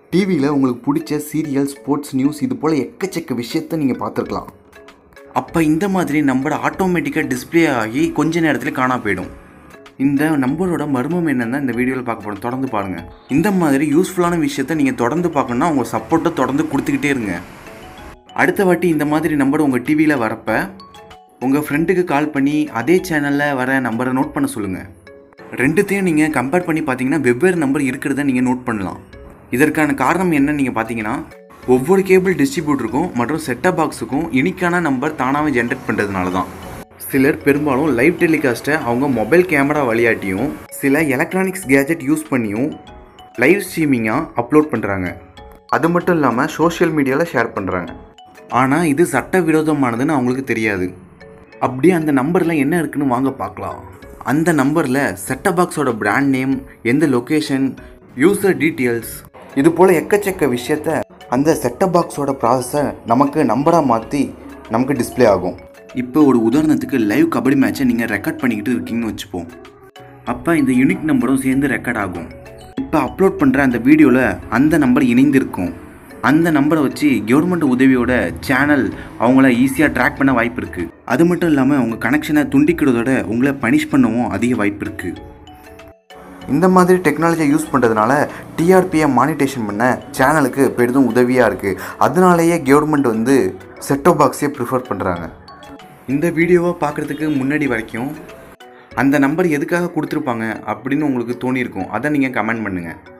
டிவியில் உங்களுக்கு பிடிச்ச சீரியல் ஸ்போர்ட்ஸ் நியூஸ் இது போல் எக்கச்சக்க விஷயத்த நீங்கள் பார்த்துருக்கலாம் அப்போ இந்த மாதிரி நம்பர் ஆட்டோமேட்டிக்காக டிஸ்ப்ளே ஆகி கொஞ்ச நேரத்தில் காணா போயிடும் இந்த நம்பரோட மர்மம் என்னன்னு இந்த வீடியோவில் பார்க்க போகிறோம் தொடர்ந்து பாருங்கள் இந்த மாதிரி யூஸ்ஃபுல்லான விஷயத்த நீங்கள் தொடர்ந்து பார்க்கணுன்னா உங்கள் சப்போர்ட்டை தொடர்ந்து கொடுத்துக்கிட்டே இருங்க அடுத்த வாட்டி இந்த மாதிரி நம்பர் உங்கள் டிவியில் வரப்ப உங்கள் ஃப்ரெண்டுக்கு கால் பண்ணி அதே சேனலில் வர நம்பரை நோட் பண்ண சொல்லுங்கள் ரெண்டுத்தையும் நீங்கள் கம்பேர் பண்ணி பார்த்தீங்கன்னா வெவ்வேறு நம்பர் இருக்கிறத நீங்கள் நோட் பண்ணலாம் இதற்கான காரணம் என்னன்னு நீங்கள் பார்த்தீங்கன்னா ஒவ்வொரு கேபிள் டிஸ்ட்ரிபியூட்டருக்கும் மற்றும் செட்டப் பாக்ஸுக்கும் யூனிக்கான நம்பர் தானாகவே ஜென்ரேட் பண்ணுறதுனால தான் சிலர் பெரும்பாலும் லைவ் டெலிகாஸ்ட்டை அவங்க மொபைல் கேமரா வழியாட்டியும் சில எலக்ட்ரானிக்ஸ் கேஜெட் யூஸ் பண்ணியும் லைவ் ஸ்ட்ரீமிங்காக அப்லோட் பண்ணுறாங்க அது மட்டும் இல்லாமல் சோஷியல் மீடியாவில் ஷேர் பண்ணுறாங்க ஆனால் இது சட்டவிரோதமானதுன்னு அவங்களுக்கு தெரியாது அப்படியே அந்த நம்பரில் என்ன இருக்குன்னு வாங்க பார்க்கலாம் அந்த நம்பரில் செட்டப் பாக்ஸோட பிராண்ட் நேம் எந்த லொக்கேஷன் யூசர் டீட்டெயில்ஸ் இது போல் எக்கச்சக்க விஷயத்த அந்த செட்டப் பாக்ஸோட ப்ராசஸை நமக்கு நம்பராக மாற்றி நமக்கு டிஸ்ப்ளே ஆகும் இப்போ ஒரு உதாரணத்துக்கு லைவ் கபடி மேட்சை நீங்கள் ரெக்கார்ட் பண்ணிக்கிட்டு இருக்கீங்கன்னு வச்சுப்போம் அப்போ இந்த யூனிக் நம்பரும் சேர்ந்து ரெக்கார்ட் ஆகும் இப்போ அப்லோட் பண்ணுற அந்த வீடியோவில் அந்த நம்பர் இணைந்திருக்கும் அந்த நம்பரை வச்சு கவர்மெண்ட் உதவியோட சேனல் அவங்கள ஈஸியாக ட்ராக் பண்ண வாய்ப்பு இருக்குது அது மட்டும் இல்லாமல் உங்கள் கனெக்ஷனை துண்டிக்கிறதோட உங்களை பனிஷ் பண்ணவும் அதிக வாய்ப்பு இருக்குது இந்த மாதிரி டெக்னாலஜியை யூஸ் பண்ணுறதுனால டிஆர்பியை மானிட்டேஷன் பண்ண சேனலுக்கு பெரிதும் உதவியாக இருக்குது அதனாலேயே கவர்மெண்ட் வந்து செட்டோ பாக்ஸையே ப்ரிஃபர் பண்ணுறாங்க இந்த வீடியோவை பார்க்குறதுக்கு முன்னாடி வரைக்கும் அந்த நம்பர் எதுக்காக கொடுத்துருப்பாங்க அப்படின்னு உங்களுக்கு தோணியிருக்கும் அதை நீங்கள் கமெண்ட் பண்ணுங்கள்